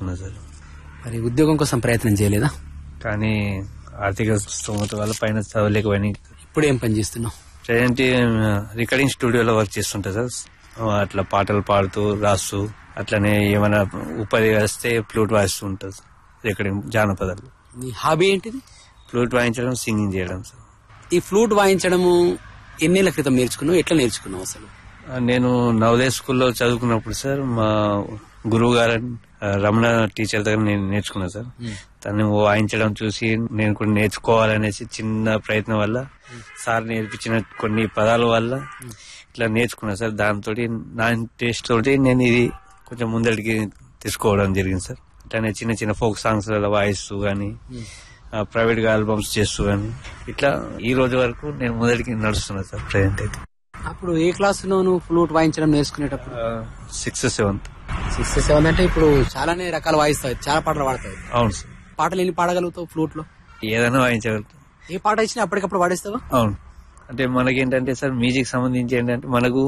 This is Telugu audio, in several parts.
నేర్చుకున్నా సార్ మరి ఉద్యోగం కోసం ప్రయత్నం చేయలేదా కానీ ఆర్థిక స్తోమత వల్ల పైన చదవలేకపోయినా ఇప్పుడు ఏం పని చేస్తున్నావు ప్రజెంట్ రికార్డింగ్ స్టూడియోలో వర్క్ చేస్తుంటా సార్ అట్లా పాటలు పాడుతూ రాస్తూ అట్లనే ఏమైనా ఉపాధి వస్తే ఫ్లూట్ వాయిస్తూ ఉంటుంది రికార్డింగ్ జానపదాలు నీ హాబీ ఏంటిది ఫ్లూట్ వాయించడం సింగింగ్ చేయడం సార్ ఈ ఫ్లూట్ వాయించడము ఎన్నేళ్ల క్రితం నేర్చుకున్నావు ఎట్లా నేర్చుకున్నావు అసలు నేను నవోదయ స్కూల్లో చదువుకున్నప్పుడు సార్ మా గురువు గారు ఆ, రమణ టీచర్ దగ్గర నేను నేర్చుకున్నా సార్ తను వాయించడం చూసి నేను కూడా నేర్చుకోవాలనేసి చిన్న ప్రయత్నం వల్ల సార్ నేర్పించిన కొన్ని పదాల వల్ల ఇట్లా నేర్చుకున్నా సార్ దాంతో నా ఇంట్రెస్ట్ తోటి నేను ఇది కొంచెం ముందడికి తీసుకోవడం జరిగింది సార్ అట్లానే చిన్న చిన్న ఫోక్ సాంగ్స్ వాయిస్తూ గానీ ప్రైవేట్ గా ఆల్బమ్స్ చేస్తూ గానీ ఇట్లా ఈ రోజు వరకు నేను ముందడికి నడుస్తున్నా సార్ ప్రజెంట్ అయితే అప్పుడు ఏ క్లాసులో నువ్వు ఫ్లూట్ వాయించడం నేర్చుకునేటప్పుడు సిక్స్త్ సెవెంత్ సిక్స్త్ సెవెంత్ అంటే ఇప్పుడు చాలానే రకాలు వాయిస్తావు చాలా పాటలు పాడతావు అవును సార్ పాటలు ఎన్ని పాడగలుగుతావు ఫ్లూట్ లో ఏదైనా వాయించగలుగుతాం ఏ పాట ఇచ్చినా అప్పటికప్పుడు పాడేస్తావా అవును అంటే మనకేంటంటే సార్ మ్యూజిక్ సంబంధించి ఏంటంటే మనకు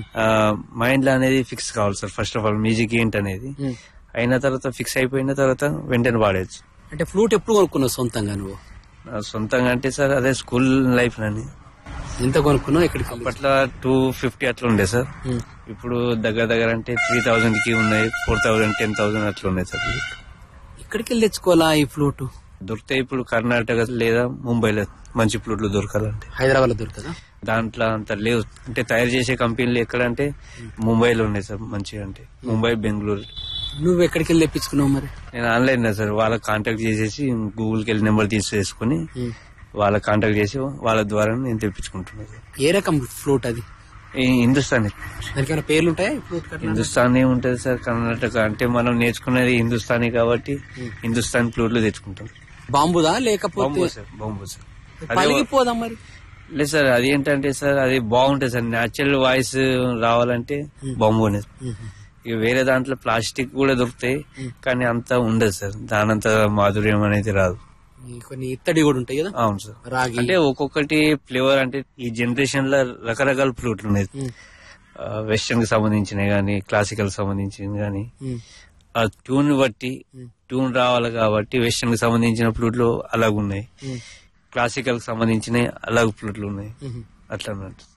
మైండ్ లో అనేది ఫిక్స్ కావాలి sir first of all music ఏంటనేది అయిన తర్వాత ఫిక్స్ అయిపోయిన తర్వాత వెంటనే పాడేయచ్చు అంటే ఫ్లూట్ ఎప్పుడు కొనుక్కున్నావు సొంతంగా నువ్వు నా సొంతంగా అంటే సార్ అదే స్కూల్ లైఫ్ లోని ఎంత కొనుక్కున్నావు ఎక్కడికి అప్పట్లో టూ ఫిఫ్టీ అట్లా ఉండే సార్ ఉమ్. ఇప్పుడు దగ్గర దగ్గర అంటే త్రీ థౌజండ్ కి ఉన్నాయి ఫోర్ థౌజండ్ టెన్ థౌసండ్ అట్లా ఉన్నాయి సార్ ఎక్కడికి వెళ్ళి తెచ్చుకోవాలా ఈ ఫ్లూట్ దొరికితే ఇప్పుడు కర్ణాటక లేదా ముంబైలో మంచి ఫ్లూట్లు దొరకాలంటే హైదరాబాద్ లో దొరకదా దాంట్లో అంత లేవు అంటే తయారు చేసే కంపెనీలు ఎక్కడంటే ముంబైలో ఉన్నాయి సార్ మంచిగా అంటే ముంబై బెంగళూరు నువ్వు ఎక్కడికి వెళ్ళి తెప్పించుకున్నావు మరి నేను ఆన్లైన్ లో సార్ వాళ్ళకి కాంటాక్ట్ చేసేసి గూగుల్కి వెళ్ళి నెంబర్ తీసేసుకుని వాళ్ళకి కాంటాక్ట్ చేసి వాళ్ళ ద్వారా నేను తెప్పించుకుంటున్నాను సార్. ఏ రకం ఫ్లూట్ అది ఈ హిందుస్థానీ దానికి ఏమైనా పేర్లు ఉంటాయా ఈ ఫ్లూట్ కట్లా హిందుస్థానీ ఉంటది సార్ కర్ణాటక అంటే మనం నేర్చుకునేది హిందుస్థానీ కాబట్టి హిందుస్థానీ ఫ్లూట్లు తెచ్చుకుంటాం బాంబుదా లేకపోతే బాంబు సార్ బాంబు సార్ అదే పలిగిపోదా మరి లేదు సార్ అది ఏంటంటే సార్ అది బాగుంటుంది సార్ న్యాచురల్ వాయిస్ రావాలంటే బాంబు అనేది ఇక వేరే దాంట్లో ప్లాస్టిక్ కూడా దొరుకుతాయి కానీ అంత ఉండదు సార్ దానంత మాధుర్యం అనేది రాదు ఈ కొన్ని ఇత్తడి కూడా ఉంటాయి కదా అవును సార్ రాగి అంటే ఒక్కొక్కటి ఫ్లేవర్ అంటే ఈ జనరేషన్ లో రకరకాల ఫ్లూట్లు ఉన్నాయి వెస్టర్న్ కి సంబంధించినవి గానీ క్లాసికల్ సంబంధించినవి గానీ ఉమ్. ఆ ట్యూన్ బట్టి ట్యూన్ రావాలి కాబట్టి వెస్టర్న్ కి సంబంధించిన ఫ్లూట్లు అలాగున్నాయి క్లాసికల్ కి సంబంధించిన అలాగ ఫ్లూట్లు ఉన్నాయి ఉమ్. అట్లా అన్నట్టు